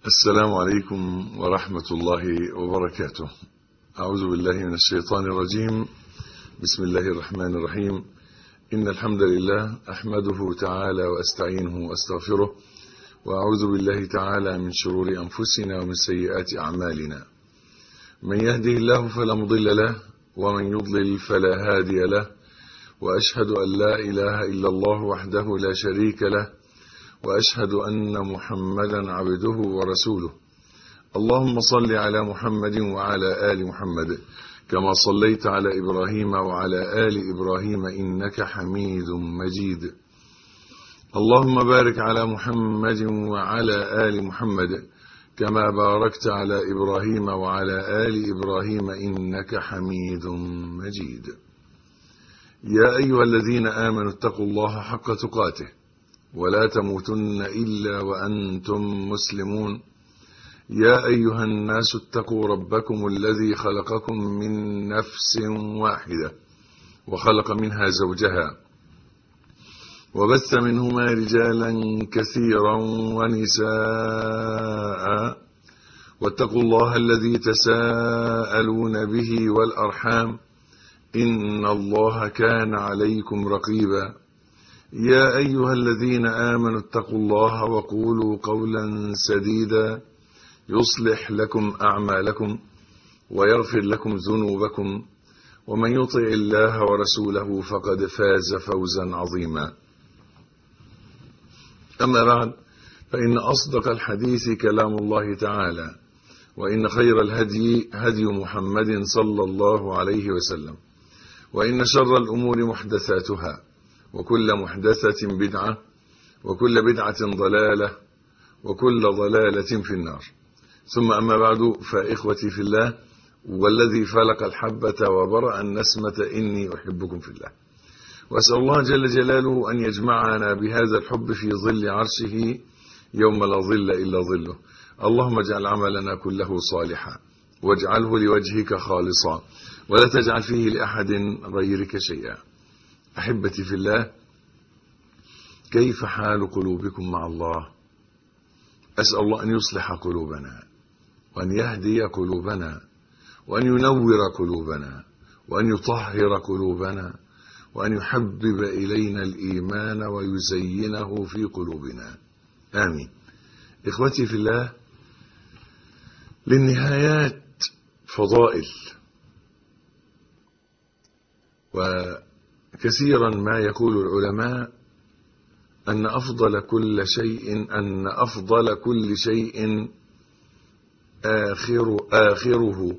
السلام عليكم ورحمة الله وبركاته أعوذ بالله من الشيطان الرجيم بسم الله الرحمن الرحيم إن الحمد لله أحمده تعالى وأستعينه وأستغفره وأعوذ بالله تعالى من شرور أنفسنا ومن سيئات أعمالنا من يهده الله فلا مضل له ومن يضلل فلا هادي له وأشهد أن لا إله إلا الله وحده لا شريك له وأشهد أن محمدا عبده ورسوله اللهم صل على محمد وعلى آل محمد كما صليت على إبراهيم وعلى آل إبراهيم إنك حميد مجيد اللهم بارك على محمد وعلى آل محمد كما باركت على إبراهيم وعلى آل إبراهيم إنك حميد مجيد يا أيها الذين آمنوا اتقوا الله حق تقاته ولا تموتن إلا وأنتم مسلمون يا أيها الناس اتقوا ربكم الذي خلقكم من نفس واحدة وخلق منها زوجها وبث منهما رجالا كثيرا ونساء واتقوا الله الذي تساءلون به والأرحام إن الله كان عليكم رقيبا يا أيها الذين آمنوا اتقوا الله وقولوا قولا سديدا يصلح لكم أعمالكم ويغفر لكم ذنوبكم ومن يطع الله ورسوله فقد فاز فوزا عظيما أما بعد فإن أصدق الحديث كلام الله تعالى وإن خير الهدي هدي محمد صلى الله عليه وسلم وإن شر الأمور محدثاتها وكل محدثة بدعة وكل بدعة ضلالة وكل ضلالة في النار ثم أما بعد فإخوتي في الله والذي فلق الحبة وبرأ النسمة إني أحبكم في الله وأسأل الله جل جلاله أن يجمعنا بهذا الحب في ظل عرشه يوم لا ظل إلا ظله اللهم اجعل عملنا كله صالحا واجعله لوجهك خالصا ولا تجعل فيه لأحد غيرك شيئا أحبتي في الله كيف حال قلوبكم مع الله أسأل الله أن يصلح قلوبنا وأن يهدي قلوبنا وأن ينور قلوبنا وأن يطهر قلوبنا وأن يحبب إلينا الإيمان ويزينه في قلوبنا آمين إخوتي في الله للنهايات فضائل وكثيرا ما يقول العلماء أن أفضل كل شيء أن أفضل كل شيء آخر آخره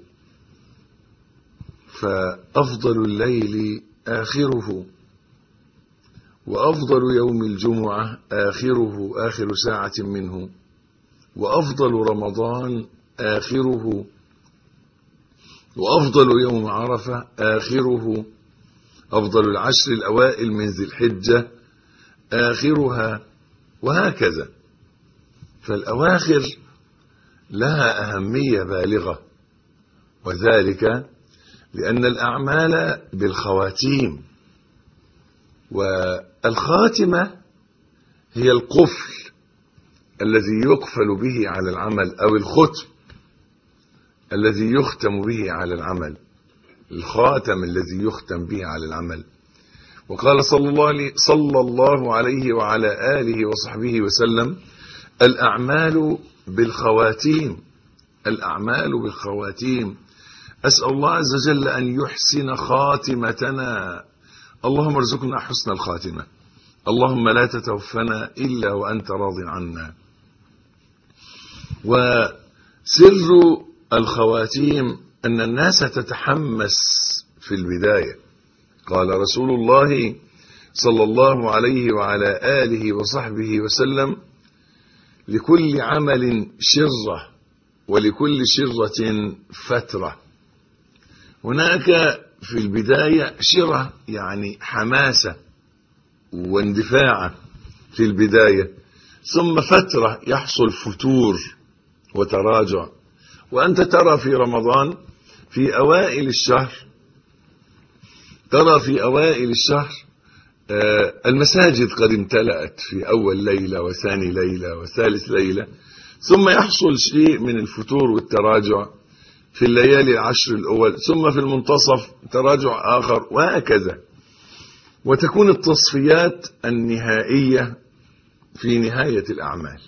فأفضل الليل آخره وأفضل يوم الجمعة آخره آخر ساعة منه وأفضل رمضان آخره وأفضل يوم عرفة آخره أفضل العشر الأوائل من ذي الحجة آخرها وهكذا فالأواخر لها أهمية بالغة وذلك لأن الأعمال بالخواتيم والخاتمة هي القفل الذي يقفل به على العمل أو الختم الذي يختم به على العمل الخاتم الذي يختم به على العمل وقال صلى الله عليه, صلى الله عليه وعلى آله وصحبه وسلم الأعمال بالخواتيم الأعمال بالخواتيم أسأل الله عز وجل أن يحسن خاتمتنا اللهم ارزقنا حسن الخاتمة اللهم لا تتوفنا إلا وأنت راض عنا وسر الخواتيم أن الناس تتحمس في البداية قال رسول الله صلى الله عليه وعلى آله وصحبه وسلم لكل عمل شرة ولكل شرة فترة هناك في البداية شرة يعني حماسة واندفاع في البداية ثم فترة يحصل فتور وتراجع وأنت ترى في رمضان في أوائل الشهر ترى في أوائل الشهر المساجد قد امتلأت في أول ليلة وثاني ليلة وثالث ليلة ثم يحصل شيء من الفتور والتراجع في الليالي العشر الأول ثم في المنتصف تراجع آخر وهكذا وتكون التصفيات النهائية في نهاية الأعمال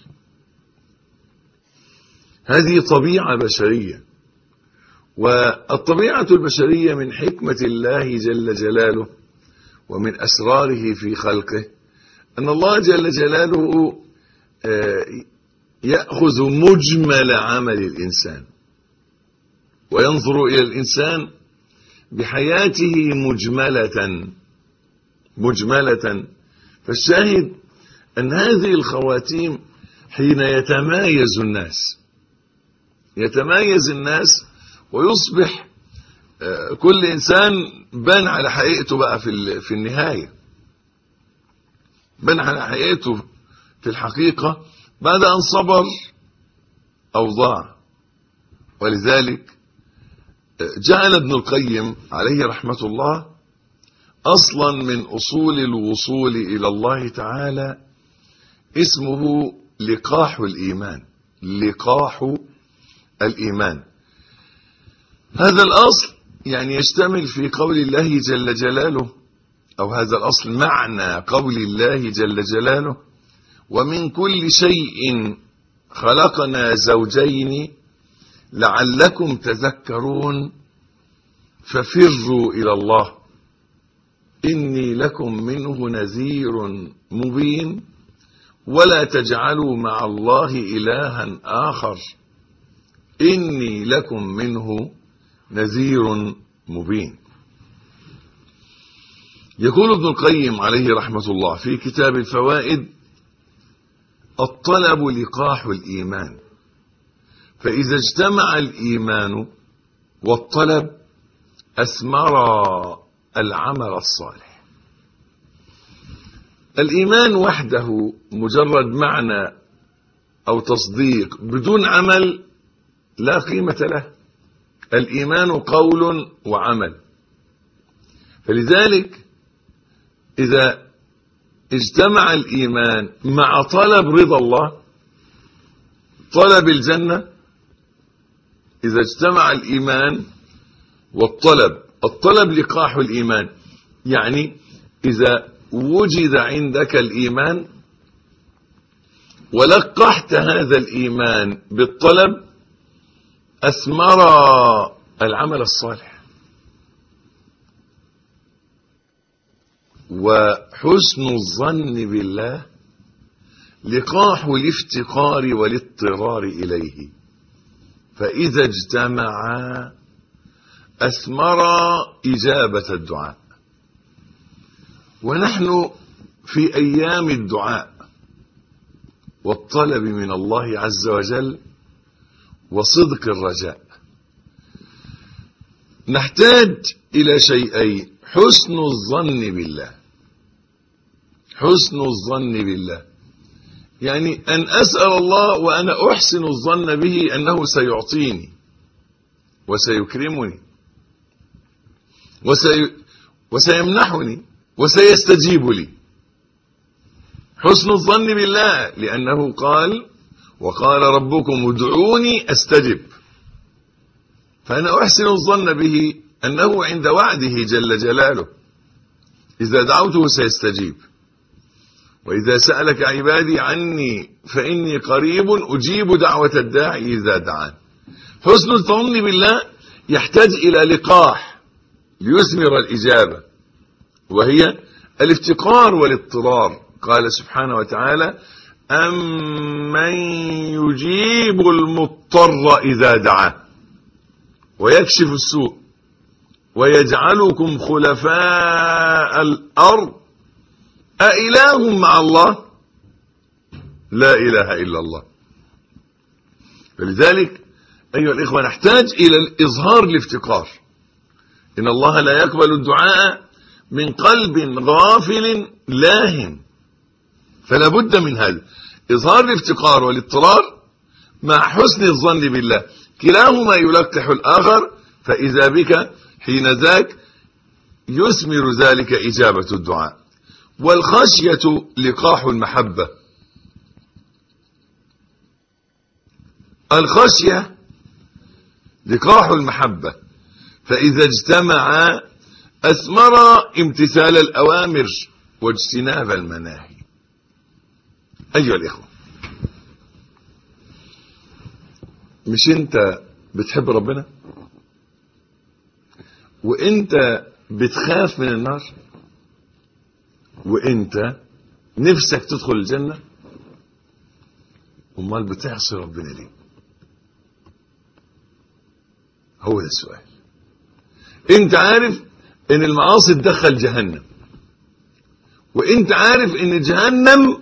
هذه طبيعة بشرية والطبيعة البشرية من حكمة الله جل جلاله ومن أسراره في خلقه أن الله جل جلاله يأخذ مجمل عمل الإنسان وينظر إلى الإنسان بحياته مجملة مجملة فالشاهد أن هذه الخواتيم حين يتمايز الناس يتمايز الناس ويصبح كل إنسان بان على حقيقته بقى في في النهاية بان على حقيقته في الحقيقة بعد أن صبر أو ضاع ولذلك جعل ابن القيم عليه رحمة الله أصلا من أصول الوصول إلى الله تعالى اسمه لقاح الإيمان لقاح الإيمان هذا الأصل يعني يشتمل في قول الله جل جلاله أو هذا الأصل معنى قول الله جل جلاله ومن كل شيء خلقنا زوجين لعلكم تذكرون ففروا إلى الله إني لكم منه نذير مبين ولا تجعلوا مع الله إلها آخر إني لكم منه نذير مبين يقول ابن القيم عليه رحمة الله في كتاب الفوائد الطلب لقاح الإيمان فإذا اجتمع الإيمان والطلب أثمر العمل الصالح الإيمان وحده مجرد معنى أو تصديق بدون عمل لا قيمة له الإيمان قول وعمل فلذلك إذا اجتمع الإيمان مع طلب رضا الله طلب الجنة إذا اجتمع الإيمان والطلب الطلب لقاح الإيمان يعني إذا وجد عندك الإيمان ولقحت هذا الإيمان بالطلب أثمر العمل الصالح وحسن الظن بالله لقاح الافتقار والاضطرار إليه فإذا اجتمعا أثمرا إجابة الدعاء ونحن في أيام الدعاء والطلب من الله عز وجل وصدق الرجاء نحتاج إلى شيئين حسن الظن بالله حسن الظن بالله يعني أن أسأل الله وأنا أحسن الظن به أنه سيعطيني وسيكرمني وسي وسيمنحني وسيستجيب لي حسن الظن بالله لأنه قال وقال ربكم ادعوني أستجب فأنا أحسن الظن به أنه عند وعده جل جلاله إذا دعوته سيستجيب وإذا سألك عبادي عني فإني قريب أجيب دعوة الداعي إذا دعان حسن الظن بالله يحتاج إلى لقاح ليثمر الإجابة وهي الافتقار والاضطرار قال سبحانه وتعالى أمن يجيب المضطر إذا دعاه ويكشف السوء ويجعلكم خلفاء الأرض أإله مع الله لا إله إلا الله فلذلك أيها الإخوة نحتاج إلى الإظهار الافتقار إن الله لا يقبل الدعاء من قلب غافل لاهن فلا بد من هذا إظهار الافتقار والاضطرار مع حسن الظن بالله كلاهما يلقح الآخر فإذا بك حين ذاك يثمر ذلك إجابة الدعاء والخشية لقاح المحبة الخشية لقاح المحبة فإذا اجتمع أثمر امتثال الأوامر واجتناب المناهي أيها الإخوة مش أنت بتحب ربنا وأنت بتخاف من النار وأنت نفسك تدخل الجنة امال بتعصي ربنا ليه هو ده السؤال انت عارف ان المعاصي تدخل جهنم وانت عارف ان جهنم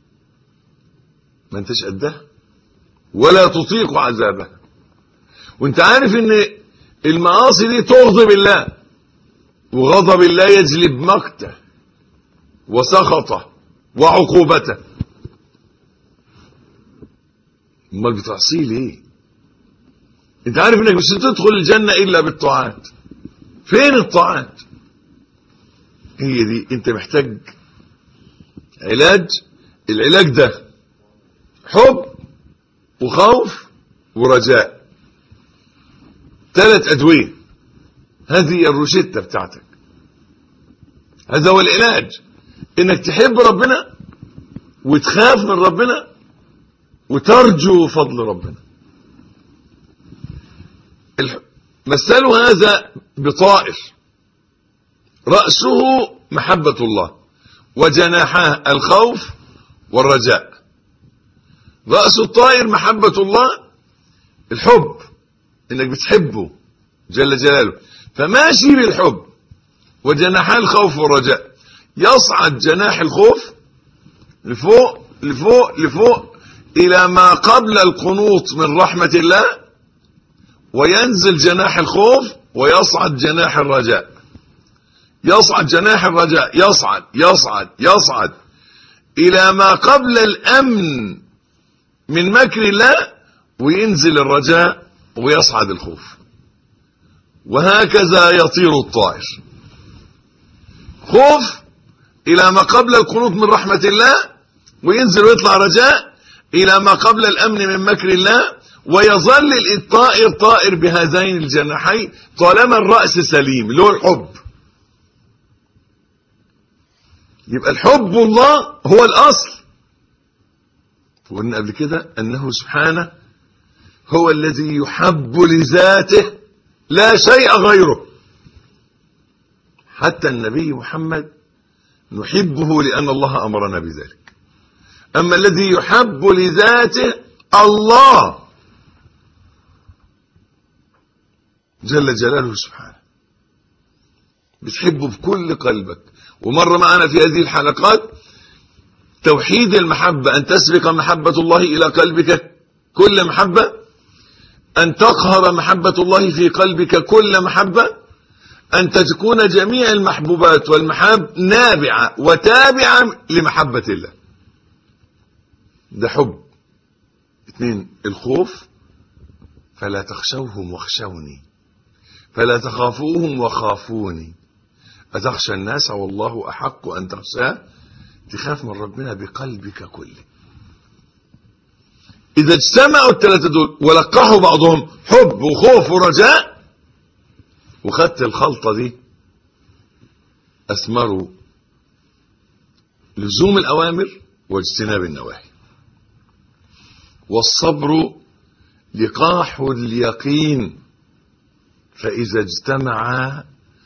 ما انتش قدها ولا تطيق عذابها وانت عارف ان المعاصي دي تغضب الله وغضب الله يجلب مقته وسخطه وعقوبته امال بتعصيه ليه انت عارف انك مش هتدخل الجنه الا بالطاعات فين الطاعات هي دي انت محتاج علاج العلاج ده حب وخوف ورجاء ثلاث ادويه هذه الروشته بتاعتك هذا هو العلاج انك تحب ربنا وتخاف من ربنا وترجو فضل ربنا مثلوا هذا بطائر رأسه محبة الله وجناحاه الخوف والرجاء رأس الطائر محبة الله الحب انك بتحبه جل جلاله فماشي بالحب وجناحاه الخوف والرجاء يصعد جناح الخوف لفوق لفوق لفوق الى ما قبل القنوط من رحمة الله وينزل جناح الخوف ويصعد جناح الرجاء يصعد جناح الرجاء يصعد يصعد يصعد الى ما قبل الامن من مكر الله وينزل الرجاء ويصعد الخوف وهكذا يطير الطائر خوف الى ما قبل القنوط من رحمة الله وينزل ويطلع رجاء الى ما قبل الامن من مكر الله ويظل الطائر طائر بهذين الجناحين طالما الرأس سليم اللي هو الحب يبقى الحب الله هو الأصل وقلنا قبل كده أنه سبحانه هو الذي يحب لذاته لا شيء غيره حتى النبي محمد نحبه لأن الله أمرنا بذلك أما الذي يحب لذاته الله جل جلاله سبحانه بتحبه بكل قلبك ومر معنا في هذه الحلقات توحيد المحبة أن تسبق محبة الله إلى قلبك كل محبة أن تقهر محبة الله في قلبك كل محبة أن تكون جميع المحبوبات والمحاب نابعة وتابعة لمحبة الله ده حب اثنين الخوف فلا تخشوهم واخشوني فلا تخافوهم وخافوني أتخشى الناس والله أحق أن تخشاه تخاف من ربنا بقلبك كله إذا اجتمعوا الثلاثة دول ولقحوا بعضهم حب وخوف ورجاء وخدت الخلطة دي أثمروا لزوم الأوامر واجتناب النواهي والصبر لقاح اليقين فإذا اجتمعا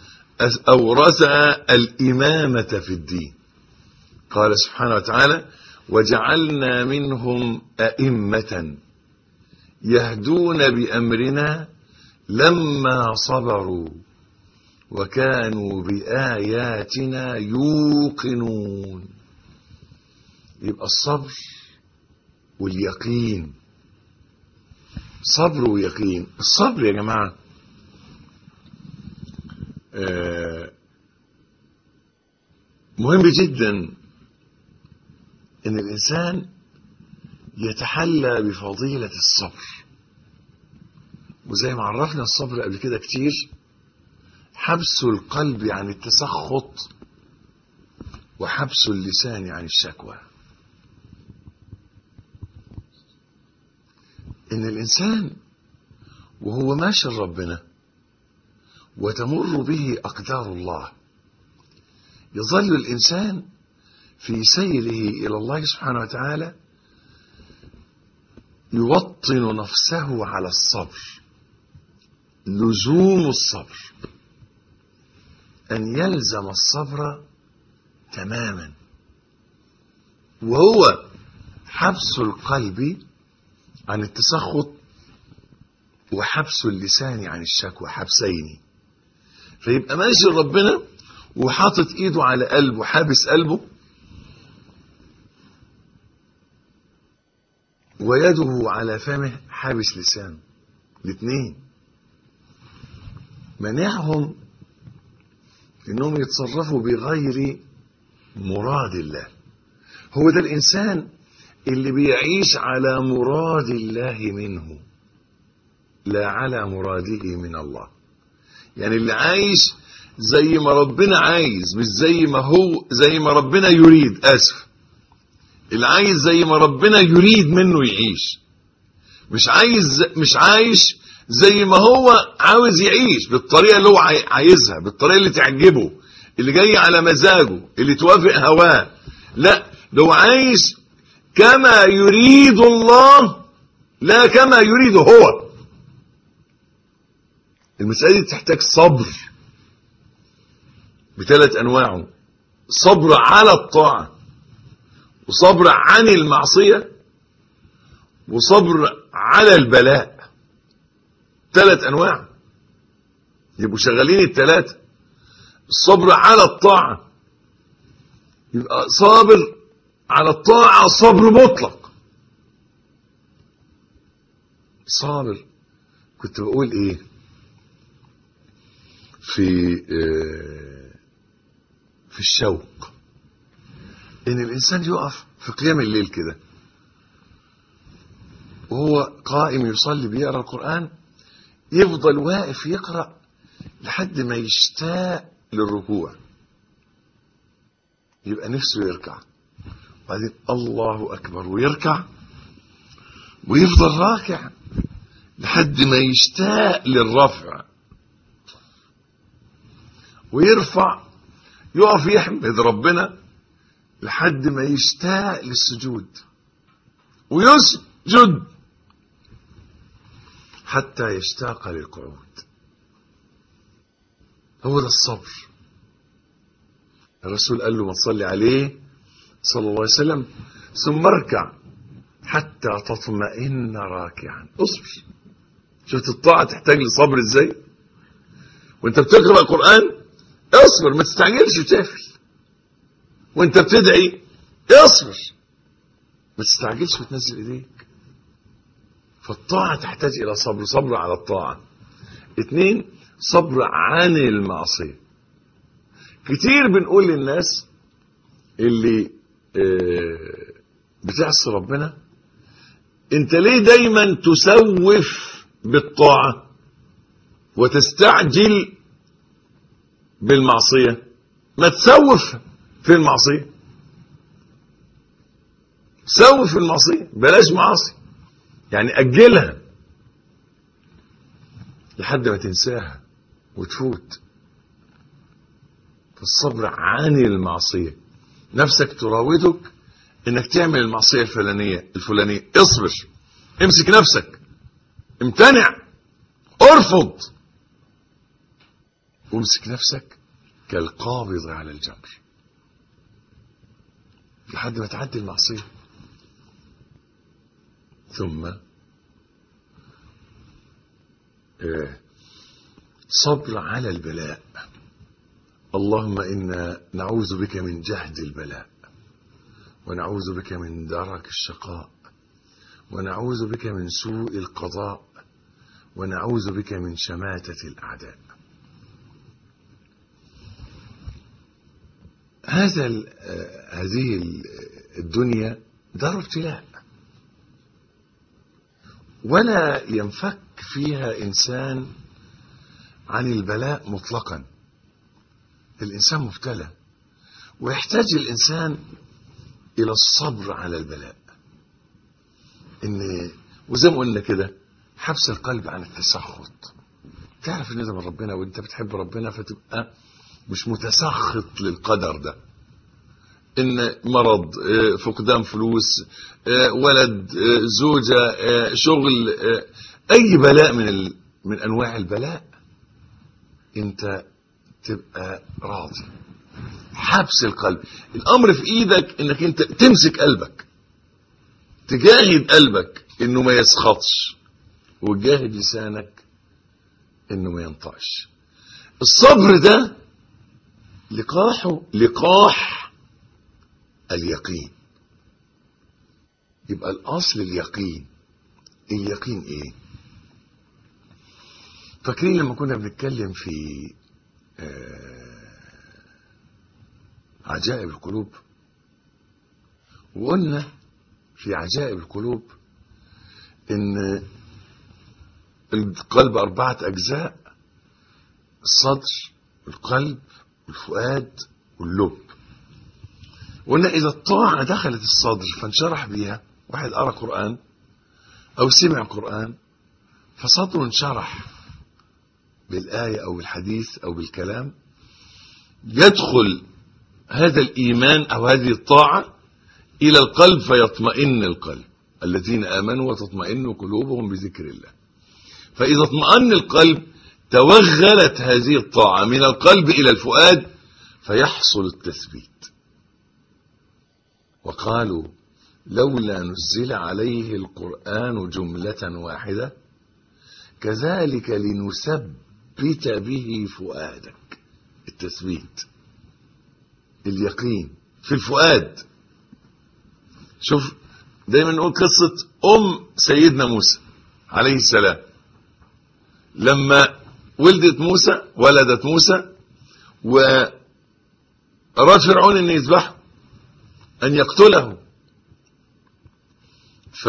أورثا الإمامة في الدين قال سبحانه وتعالى وجعلنا منهم أئمة يهدون بأمرنا لما صبروا وكانوا بآياتنا يوقنون يبقى الصبر واليقين صبر ويقين الصبر يا جماعة مهم جدا ان الانسان يتحلى بفضيلة الصبر وزي ما عرفنا الصبر قبل كده كتير حبس القلب عن التسخط وحبس اللسان عن الشكوى ان الانسان وهو ماشي لربنا وتمر به اقدار الله يظل الانسان في سيره الى الله سبحانه وتعالى يوطن نفسه على الصبر لزوم الصبر ان يلزم الصبر تماما وهو حبس القلب عن التسخط وحبس اللسان عن الشكوى حبسين فيبقى ماشي ربنا وحاطط ايده على قلبه حابس قلبه ويده على فمه حابس لسانه الاثنين منعهم انهم يتصرفوا بغير مراد الله هو ده الانسان اللي بيعيش على مراد الله منه لا على مراده من الله يعني اللي عايش زي ما ربنا عايز مش زي ما هو زي ما ربنا يريد اسف اللي عايز زي ما ربنا يريد منه يعيش مش عايز مش عايش زي ما هو عاوز يعيش بالطريقه اللي هو عايزها بالطريقه اللي تعجبه اللي جاي على مزاجه اللي توافق هواه لا لو عايش كما يريد الله لا كما يريد هو المسألة دي تحتاج صبر بثلاث أنواعه صبر على الطاعة وصبر عن المعصية وصبر على البلاء ثلاث أنواع يبقوا شغالين الثلاثة الصبر على الطاعة يبقى صابر على الطاعة صبر مطلق صابر كنت بقول ايه في اه في الشوق ان الانسان يقف في قيام الليل كده وهو قائم يصلي بيقرا القران يفضل واقف يقرا لحد ما يشتاق للركوع يبقى نفسه يركع بعدين الله أكبر ويركع ويفضل راكع لحد ما يشتاق للرفع ويرفع يقف يحمد ربنا لحد ما يشتاق للسجود ويسجد حتى يشتاق للقعود هو ده الصبر الرسول قال له ما تصلي عليه صلى الله عليه وسلم ثم اركع حتى تطمئن راكعا اصبر شفت الطاعة تحتاج لصبر ازاي وانت بتقرأ القرآن اصبر ما تستعجلش وتقفل وانت بتدعي اصبر ما تستعجلش وتنزل ايديك فالطاعة تحتاج الى صبر صبر على الطاعة اتنين صبر عن المعصية كتير بنقول للناس اللي بتعصي ربنا انت ليه دايما تسوف بالطاعة وتستعجل بالمعصية ما تسوف في المعصية سوف في المعصية بلاش معاصي يعني أجلها لحد ما تنساها وتفوت فالصبر عن المعصية نفسك تراودك انك تعمل المعصية الفلانية الفلانية اصبر امسك نفسك امتنع ارفض وامسك نفسك كالقابض على الجمر لحد ما تعدي المعصية ثم صبر على البلاء اللهم إنا نعوذ بك من جهد البلاء ونعوذ بك من درك الشقاء ونعوذ بك من سوء القضاء ونعوذ بك من شماتة الأعداء هذا هذه الدنيا دار ابتلاء ولا ينفك فيها إنسان عن البلاء مطلقا الإنسان مبتلى ويحتاج الإنسان إلى الصبر على البلاء إن وزي ما قلنا كده حبس القلب عن التسخط تعرف ان ده من ربنا وانت بتحب ربنا فتبقى مش متسخط للقدر ده ان مرض آه، فقدان فلوس آه، ولد آه، زوجة آه، شغل آه، اي بلاء من ال... من انواع البلاء انت تبقى راضي حبس القلب الامر في ايدك انك انت تمسك قلبك تجاهد قلبك انه ما يسخطش وتجاهد لسانك انه ما ينطقش الصبر ده لقاحه لقاح اليقين يبقى الاصل اليقين اليقين ايه فاكرين لما كنا بنتكلم في آه، عجائب القلوب وقلنا في عجائب القلوب ان القلب اربعه اجزاء الصدر والقلب والفؤاد واللب قلنا اذا الطاعه دخلت الصدر فانشرح بيها واحد قرا قران او سمع قران فصدره انشرح بالايه او بالحديث او بالكلام يدخل هذا الايمان او هذه الطاعه الى القلب فيطمئن القلب الذين امنوا وتطمئن قلوبهم بذكر الله فاذا اطمأن القلب توغلت هذه الطاعه من القلب الى الفؤاد فيحصل التثبيت وقالوا لولا نزل عليه القرآن جملة واحدة كذلك لنثبت به فؤادك التثبيت اليقين في الفؤاد شوف دايما نقول قصة أم سيدنا موسى عليه السلام لما ولدت موسى ولدت موسى وأراد فرعون أن يذبحه أن يقتله ف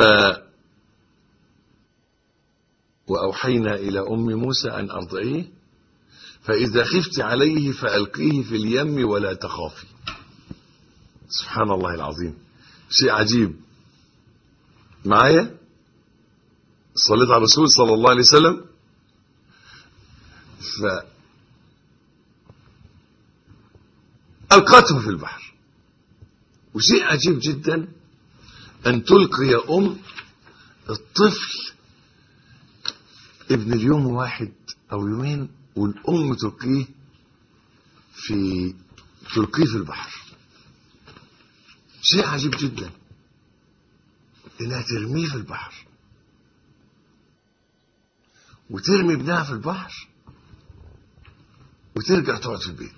وأوحينا إلى أم موسى أن أرضعيه فإذا خفت عليه فألقيه في اليم ولا تخافي سبحان الله العظيم شيء عجيب معايا صليت على الرسول صلى الله عليه وسلم ف ألقته في البحر وشيء عجيب جدا أن تلقي أم الطفل ابن اليوم واحد أو يومين والأم تلقيه في تلقيه في البحر شيء عجيب جدا إنها ترميه في البحر وترمي ابنها في البحر وترجع تقعد في البيت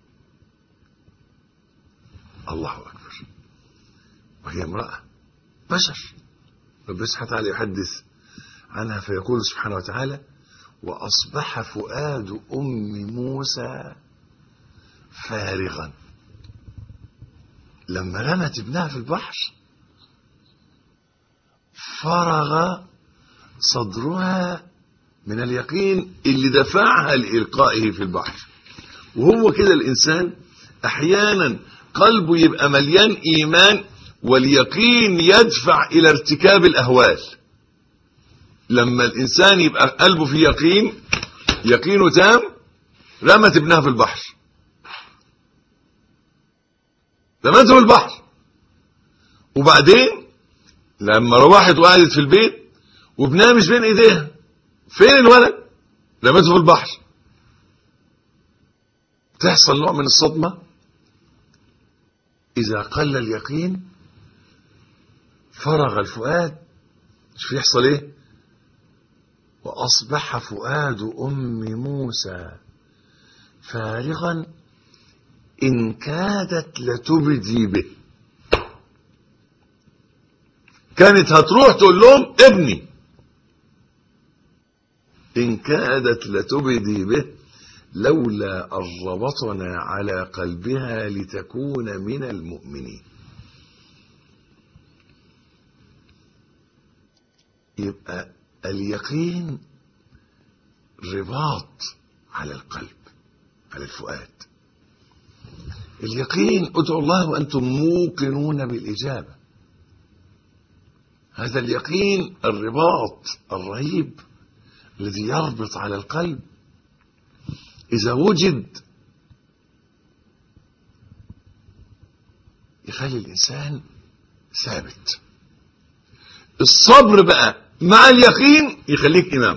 الله أكبر وهي امرأة بشر ربنا سبحانه وتعالى يحدث عنها فيقول سبحانه وتعالى وأصبح فؤاد أم موسى فارغا لما رمت ابنها في البحر فرغ صدرها من اليقين اللي دفعها لإلقائه في البحر وهو كده الإنسان أحيانا قلبه يبقى مليان إيمان واليقين يدفع إلى ارتكاب الأهوال لما الإنسان يبقى قلبه في يقين يقينه تام رمت ابنها في البحر رمته في البحر وبعدين لما روحت وقعدت في البيت وابنها مش بين ايديها فين الولد رمته في البحر تحصل نوع من الصدمة إذا قل اليقين فرغ الفؤاد شوف يحصل ايه وأصبح فؤاد أم موسى فارغا إن كادت لتبدي به كانت هتروح تقول لهم ابني إن كادت لتبدي به لولا أن ربطنا على قلبها لتكون من المؤمنين يبقى اليقين رباط على القلب على الفؤاد اليقين ادعوا الله وأنتم موقنون بالإجابة هذا اليقين الرباط الرهيب الذي يربط على القلب إذا وجد يخلي الإنسان ثابت الصبر بقى مع اليقين يخليك إمام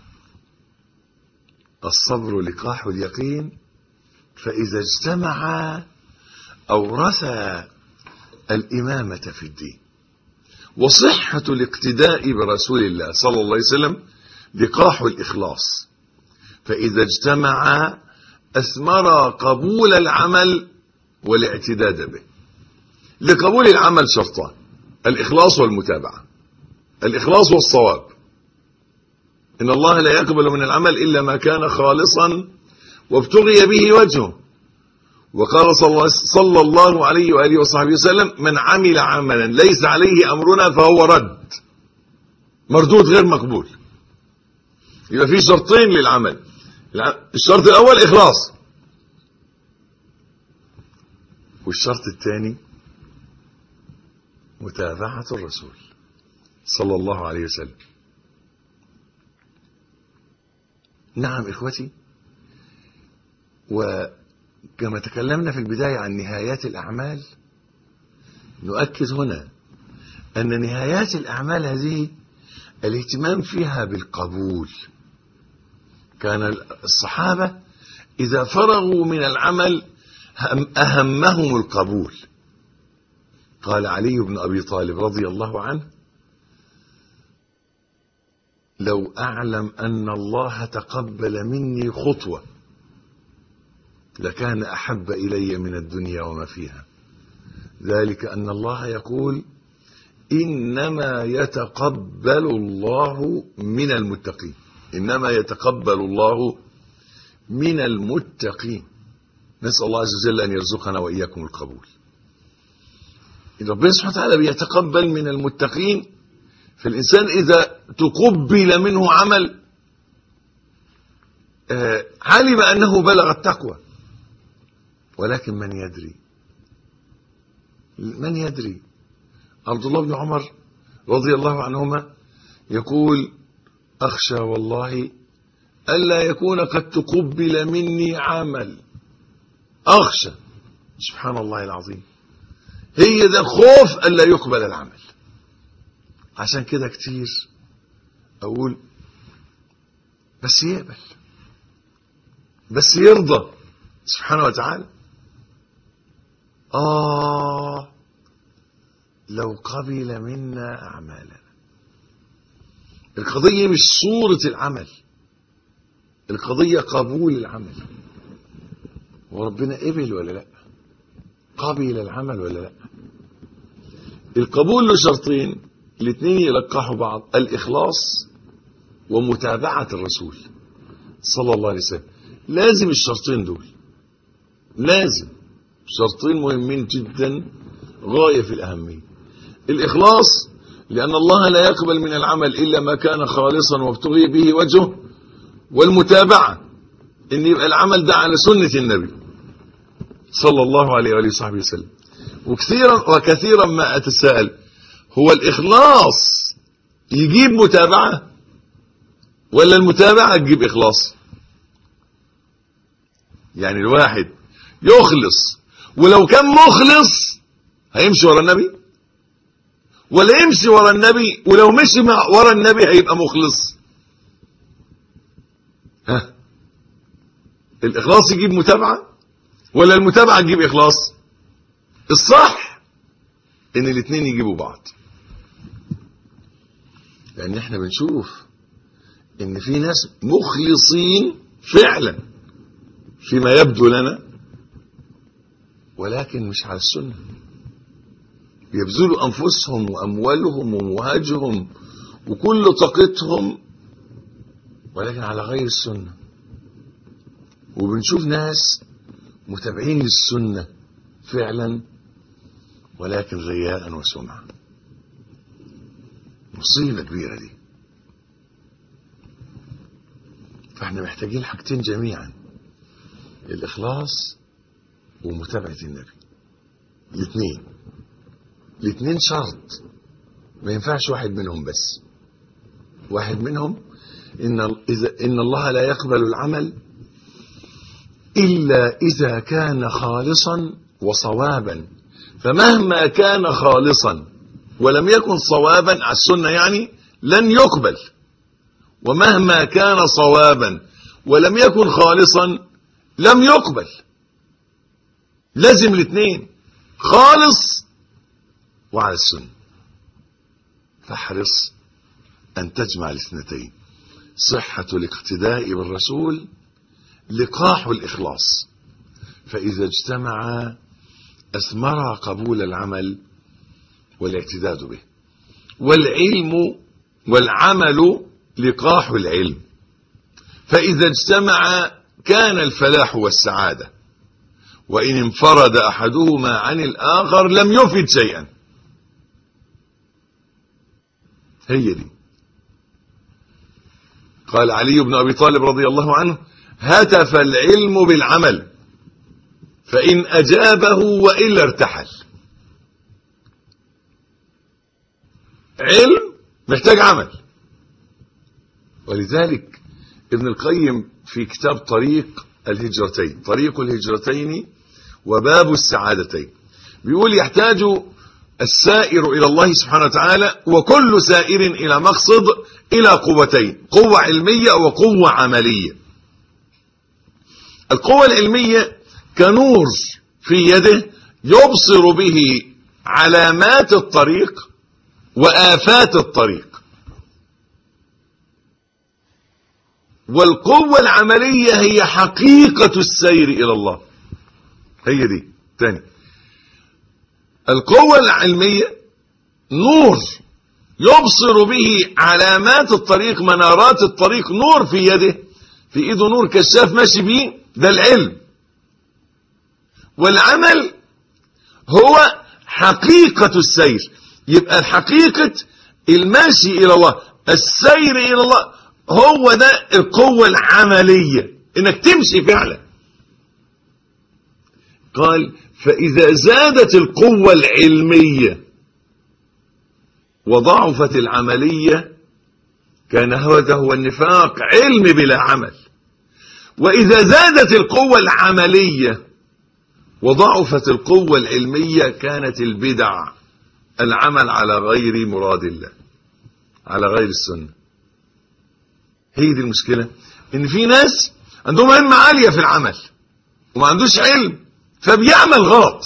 الصبر لقاح اليقين فإذا اجتمع أورثا الإمامة في الدين وصحة الاقتداء برسول الله صلى الله عليه وسلم لقاح الإخلاص فإذا اجتمع أثمر قبول العمل والاعتداد به لقبول العمل شرطان الإخلاص والمتابعة الإخلاص والصواب إن الله لا يقبل من العمل إلا ما كان خالصا وابتغي به وجهه وقال صلى الله عليه وآله وصحبه وسلم من عمل عملا ليس عليه أمرنا فهو رد مردود غير مقبول يبقى في شرطين للعمل الشرط الأول إخلاص والشرط الثاني متابعة الرسول صلى الله عليه وسلم نعم إخوتي وكما تكلمنا في البداية عن نهايات الأعمال نؤكد هنا أن نهايات الأعمال هذه الاهتمام فيها بالقبول كان الصحابة إذا فرغوا من العمل أهمهم القبول قال علي بن أبي طالب رضي الله عنه لو أعلم أن الله تقبل مني خطوة لكان أحب إلي من الدنيا وما فيها ذلك أن الله يقول إنما يتقبل الله من المتقين إنما يتقبل الله من المتقين نسأل الله عز وجل أن يرزقنا وإياكم القبول ربنا سبحانه وتعالى بيتقبل من المتقين فالإنسان إذا تقبل منه عمل علم أنه بلغ التقوى ولكن من يدري من يدري عبد الله بن عمر رضي الله عنهما يقول أخشى والله ألا يكون قد تقبل مني عمل أخشى سبحان الله العظيم هي ده خوف ألا يقبل العمل عشان كده كتير أقول بس يقبل بس يرضى سبحانه وتعالى آه لو قبل منا أعمالنا القضية مش صورة العمل القضية قبول العمل وربنا قبل ولا لا قبل العمل ولا لا القبول له شرطين الاثنين يلقحوا بعض الإخلاص ومتابعة الرسول صلى الله عليه وسلم لازم الشرطين دول لازم شرطين مهمين جدا غاية في الأهمية الإخلاص لأن الله لا يقبل من العمل إلا ما كان خالصا وابتغي به وجهه والمتابعة إن يبقى العمل ده على سنة النبي صلى الله عليه وآله وصحبه وسلم وكثيرا وكثيرا ما أتساءل هو الإخلاص يجيب متابعة ولا المتابعة تجيب إخلاص يعني الواحد يخلص ولو كان مخلص هيمشي ورا النبي ولا يمشي ورا النبي ولو مشي مع ورا النبي هيبقى مخلص ها الإخلاص يجيب متابعة ولا المتابعة تجيب إخلاص الصح إن الاثنين يجيبوا بعض لأن احنا بنشوف إن في ناس مخلصين فعلا فيما يبدو لنا ولكن مش على السنة يبذلوا أنفسهم وأموالهم ومواجههم وكل طاقتهم ولكن على غير السنة وبنشوف ناس متابعين للسنة فعلا ولكن رياء وسمعة مصيبة كبيرة دي فاحنا محتاجين حاجتين جميعا الإخلاص ومتابعة النبي الاثنين الاثنين شرط ما ينفعش واحد منهم بس واحد منهم إن, إذا إن الله لا يقبل العمل إلا إذا كان خالصا وصوابا فمهما كان خالصا ولم يكن صوابا على السنة يعني لن يقبل ومهما كان صوابا ولم يكن خالصا لم يقبل لازم الاثنين خالص وعلى السنة فاحرص أن تجمع الاثنتين صحة الاقتداء بالرسول لقاح الإخلاص فإذا اجتمعا أثمر قبول العمل والاعتداد به والعلم والعمل لقاح العلم فإذا اجتمع كان الفلاح والسعادة وإن انفرد أحدهما عن الآخر لم يفد شيئا هي دي قال علي بن أبي طالب رضي الله عنه هتف العلم بالعمل فإن أجابه وإلا ارتحل علم محتاج عمل ولذلك ابن القيم في كتاب طريق الهجرتين طريق الهجرتين وباب السعادتين بيقول يحتاج السائر إلى الله سبحانه وتعالى وكل سائر إلى مقصد إلى قوتين قوة علمية وقوة عملية القوة العلمية كنور في يده يبصر به علامات الطريق وآفات الطريق والقوة العملية هي حقيقة السير إلى الله هي دي تاني القوة العلمية نور يبصر به علامات الطريق منارات الطريق نور في يده في ايده نور كشاف ماشي بيه ده العلم والعمل هو حقيقة السير يبقى الحقيقة الماشي إلى الله السير إلى الله هو ده القوة العملية انك تمشي فعلا قال فإذا زادت القوة العلمية وضعفت العملية كان هذا هو النفاق علم بلا عمل وإذا زادت القوة العملية وضعفت القوة العلمية كانت البدع العمل على غير مراد الله على غير السنة هي دي المشكلة ان في ناس عندهم همة عالية في العمل وما عندوش علم فبيعمل غلط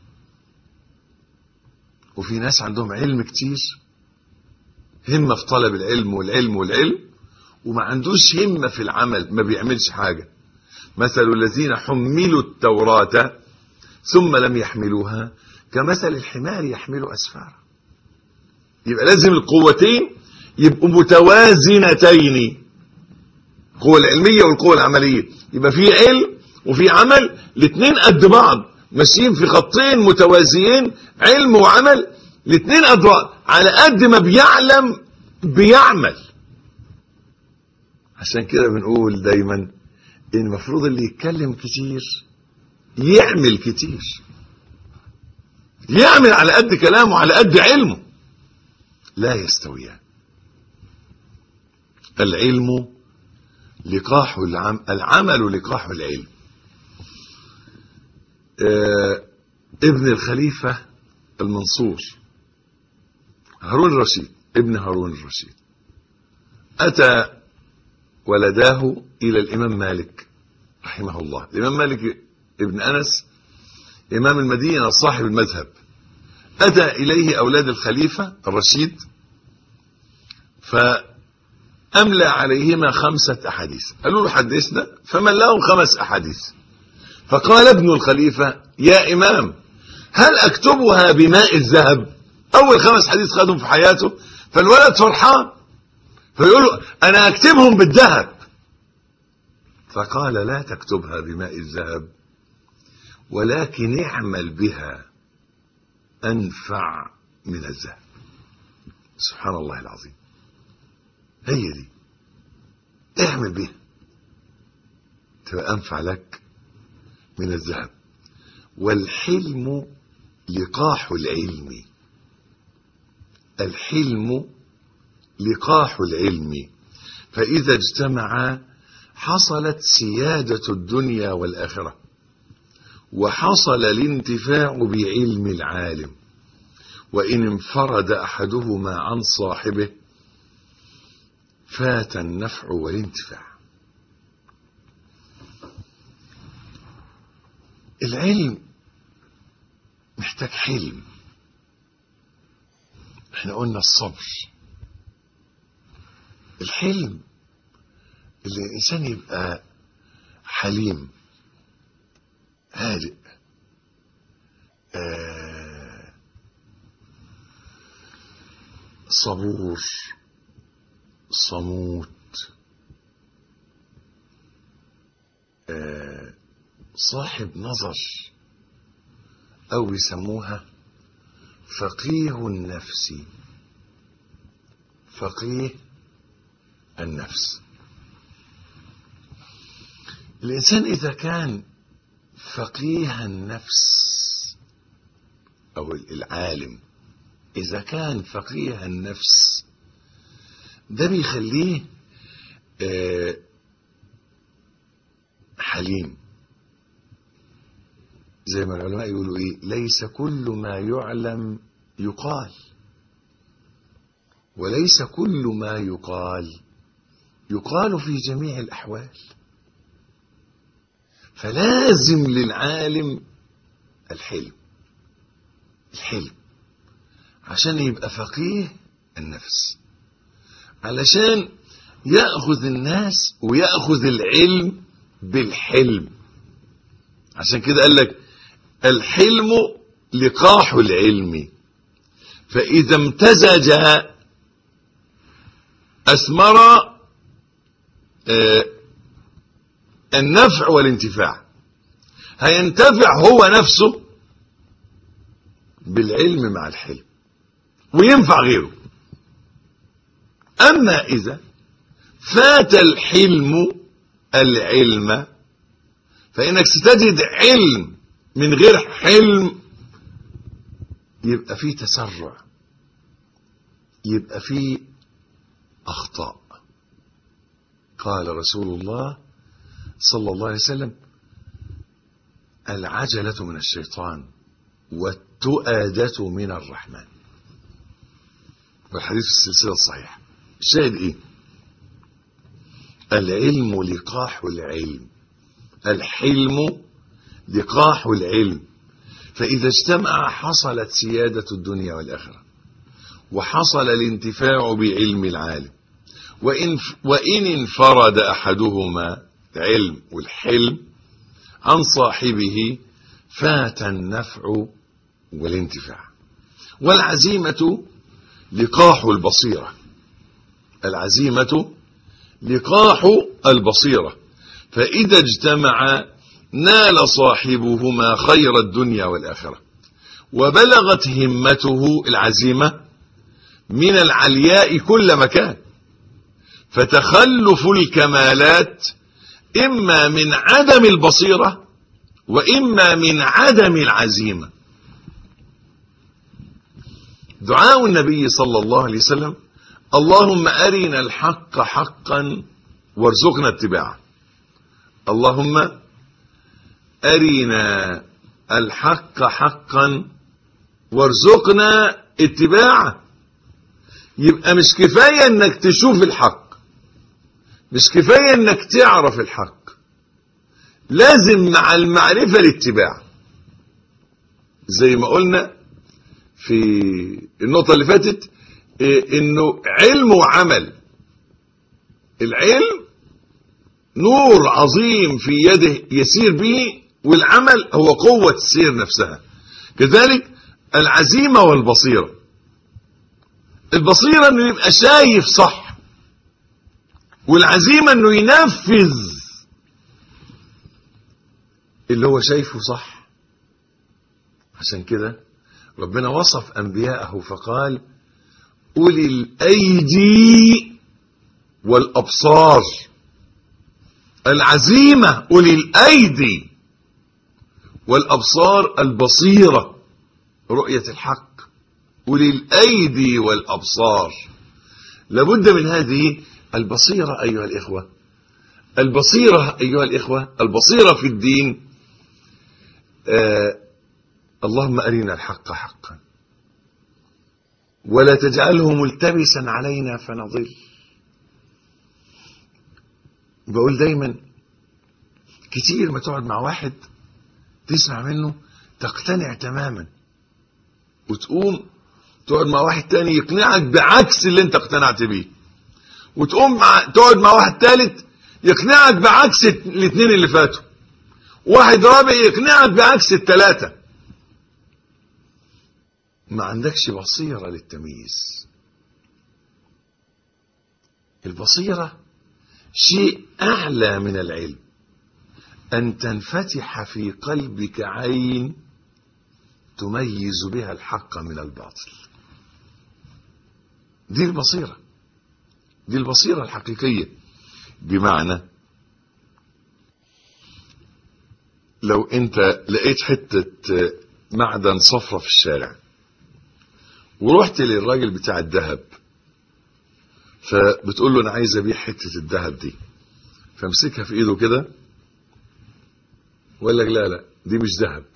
وفي ناس عندهم علم كتير همة في طلب العلم والعلم والعلم وما عندوش همة في العمل ما بيعملش حاجة مثل الذين حملوا التوراة ثم لم يحملوها كمثل الحمار يحمل أسفارا يبقى لازم القوتين يبقوا متوازنتين القوة العلمية والقوة العملية يبقى في علم وفي عمل الاثنين قد بعض ماشيين في خطين متوازيين علم وعمل الاثنين قد بعض على قد ما بيعلم بيعمل عشان كده بنقول دايما ان المفروض اللي يتكلم كتير يعمل كتير يعمل على قد كلامه على قد علمه لا يستويان العلم لقاح العم العمل لقاح العلم آه ابن الخليفة المنصور هارون الرشيد ابن هارون الرشيد أتى ولداه إلى الإمام مالك رحمه الله الإمام مالك ابن أنس إمام المدينة صاحب المذهب أتى إليه أولاد الخليفة الرشيد فأملى عليهما خمسة أحاديث قالوا له حدثنا فمن لهم خمس أحاديث فقال ابن الخليفة يا إمام هل أكتبها بماء الذهب أول خمس حديث خدهم في حياته فالولد فرحان فيقول له أنا أكتبهم بالذهب فقال لا تكتبها بماء الذهب ولكن اعمل بها أنفع من الذهب سبحان الله العظيم هي دي اعمل بها تبقى أنفع لك من الذهب والحلم لقاح العلم الحلم لقاح العلم فإذا اجتمعا حصلت سيادة الدنيا والآخرة وحصل الانتفاع بعلم العالم وإن انفرد أحدهما عن صاحبه فات النفع والانتفاع العلم محتاج حلم احنا قلنا الصبر الحلم اللي الانسان يبقى حليم هادئ آه صبور صموت آه صاحب نظر او يسموها فقيه النفس فقيه النفس الانسان اذا كان فقيه النفس او العالم اذا كان فقيه النفس ده بيخليه آه حليم زي ما العلماء يقولوا ايه ليس كل ما يعلم يقال وليس كل ما يقال يقال في جميع الاحوال فلازم للعالم الحلم الحلم عشان يبقى فقيه النفس علشان ياخذ الناس وياخذ العلم بالحلم عشان كده قال لك الحلم لقاح العلم فإذا امتزج أثمر النفع والانتفاع هينتفع هو نفسه بالعلم مع الحلم وينفع غيره أما إذا فات الحلم العلم فإنك ستجد علم من غير حلم يبقى فيه تسرع يبقى فيه أخطاء قال رسول الله صلى الله عليه وسلم العجلة من الشيطان والتؤادة من الرحمن والحديث في السلسلة الصحيحة الشاهد ايه العلم لقاح العلم الحلم لقاح العلم فإذا اجتمع حصلت سيادة الدنيا والآخرة وحصل الانتفاع بعلم العالم وإن, وإن انفرد أحدهما علم والحلم عن صاحبه فات النفع والانتفاع والعزيمة لقاح البصيرة العزيمة لقاح البصيرة فإذا اجتمع نال صاحبهما خير الدنيا والآخرة وبلغت همته العزيمة من العلياء كل مكان فتخلف الكمالات إما من عدم البصيرة وإما من عدم العزيمة دعاء النبي صلى الله عليه وسلم اللهم أرنا الحق حقا وارزقنا اتباعه اللهم أرنا الحق حقا وارزقنا اتباعه يبقى مش كفاية انك تشوف الحق مش كفاية انك تعرف الحق لازم مع المعرفة الاتباع زي ما قلنا في النقطة اللي فاتت إيه انه علم وعمل العلم نور عظيم في يده يسير به والعمل هو قوة السير نفسها كذلك العزيمة والبصيرة البصيرة انه يبقى شايف صح والعزيمة انه ينفذ اللي هو شايفه صح عشان كده ربنا وصف انبياءه فقال اولي الايدي والابصار العزيمة اولي الايدي والابصار البصيرة رؤية الحق أولي الأيدي والأبصار لابد من هذه البصيرة أيها الإخوة البصيرة أيها الإخوة البصيرة في الدين آه اللهم أرنا الحق حقا ولا تجعله ملتبسا علينا فنضل بقول دايما كتير ما تقعد مع واحد تسمع منه تقتنع تماما وتقوم تقعد مع واحد تاني يقنعك بعكس اللي انت اقتنعت بيه وتقوم مع تقعد مع واحد تالت يقنعك بعكس الاثنين اللي فاتوا واحد رابع يقنعك بعكس الثلاثة ما عندكش بصيرة للتمييز البصيرة شيء أعلى من العلم أن تنفتح في قلبك عين تميز بها الحق من الباطل دي البصيرة دي البصيرة الحقيقية بمعنى لو انت لقيت حتة معدن صفرة في الشارع ورحت للراجل بتاع الذهب فبتقول له انا عايز ابيع حتة الذهب دي فامسكها في ايده كده وقال لك لا لا دي مش ذهب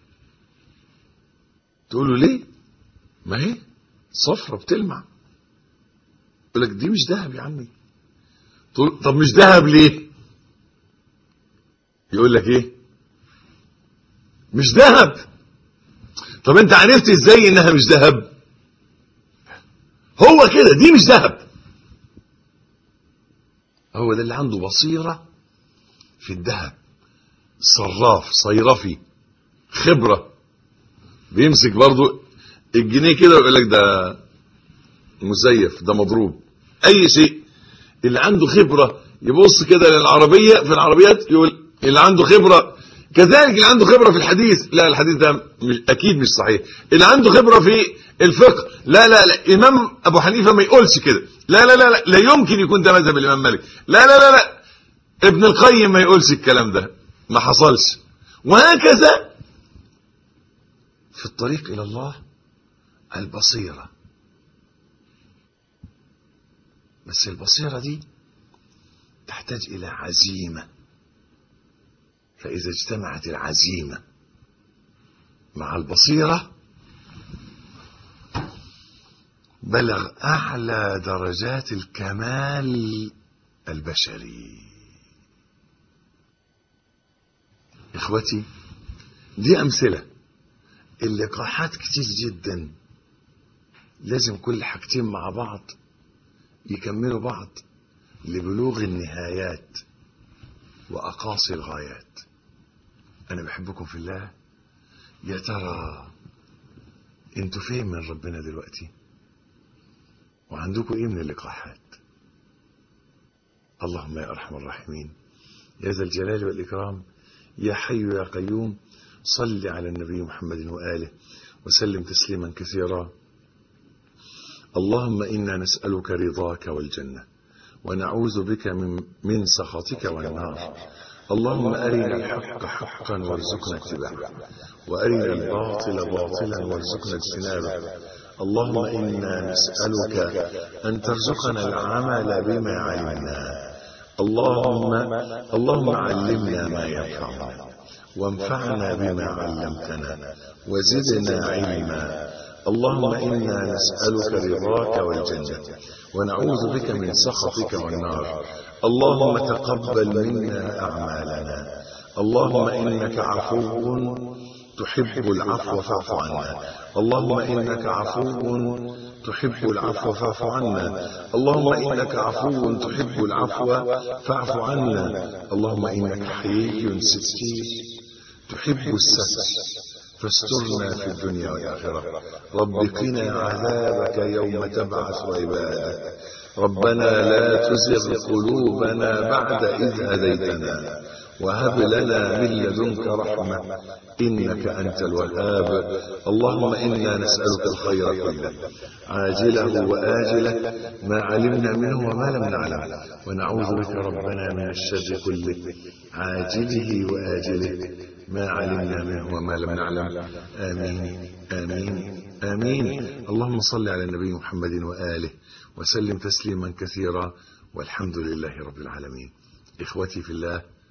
تقول له ليه ما هي صفرة بتلمع يقول لك دي مش ذهب يا عمي تقول طب مش ذهب ليه يقول لك ايه مش ذهب طب انت عرفت ازاي انها مش ذهب هو كده دي مش ذهب هو ده اللي عنده بصيرة في الذهب صراف صيرفي خبرة بيمسك برضو الجنيه كده ويقول لك ده مزيف ده مضروب اي شيء اللي عنده خبرة يبص كده للعربية في العربيات يقول اللي عنده خبرة كذلك اللي عنده خبرة في الحديث لا الحديث ده مش أكيد مش صحيح اللي عنده خبرة في الفقه لا لا لا إمام أبو حنيفة ما يقولش كده لا لا لا لا لا يمكن يكون ده مذهب الإمام مالك لا لا لا لا ابن القيم ما يقولش الكلام ده ما حصلش وهكذا في الطريق إلى الله البصيرة بس البصيرة دي تحتاج إلى عزيمة فإذا اجتمعت العزيمة مع البصيرة بلغ أعلى درجات الكمال البشري إخوتي دي أمثلة اللقاحات كتير جدا لازم كل حاجتين مع بعض يكملوا بعض لبلوغ النهايات وأقاصي الغايات أنا بحبكم في الله يا ترى انتوا فين من ربنا دلوقتي وعندكم ايه من اللقاحات اللهم يا أرحم الراحمين يا ذا الجلال والإكرام يا حي يا قيوم صل على النبي محمد وآله وسلم تسليما كثيرا اللهم إنا نسألك رضاك والجنة ونعوذ بك من, من سخطك والنار اللهم أرنا الحق حقا وارزقنا اتباعه وأرنا الباطل باطلا وارزقنا اجتنابه اللهم إنا نسألك أن ترزقنا العمل بما علمنا اللهم اللهم علمنا ما ينفعنا وانفعنا بما علمتنا وزدنا علما اللهم إنا نسألك رضاك والجنة ونعوذ بك من سخطك والنار اللهم تقبل منا أعمالنا اللهم إنك عفو تحب العفو فاعف عنا اللهم إنك عفو تحب العفو فاعف عنا اللهم إنك عفو تحب العفو فاعف عنا اللهم إنك حيي ستير تحب الستر فاسترنا في الدنيا والآخرة رب قنا عذابك يوم تبعث عبادك ربنا لا تزغ قلوبنا بعد إذ هديتنا وهب لنا من لدنك رحمة إنك أنت الوهاب اللهم إنا نسألك الخير كله عاجله وآجله ما علمنا منه وما لم نعلم ونعوذ بك ربنا من الشر كله عاجله وآجله ما علمنا منه وما لم نعلم آمين آمين آمين اللهم صل على النبي محمد وآله وسلم تسليما كثيرا والحمد لله رب العالمين إخوتي في الله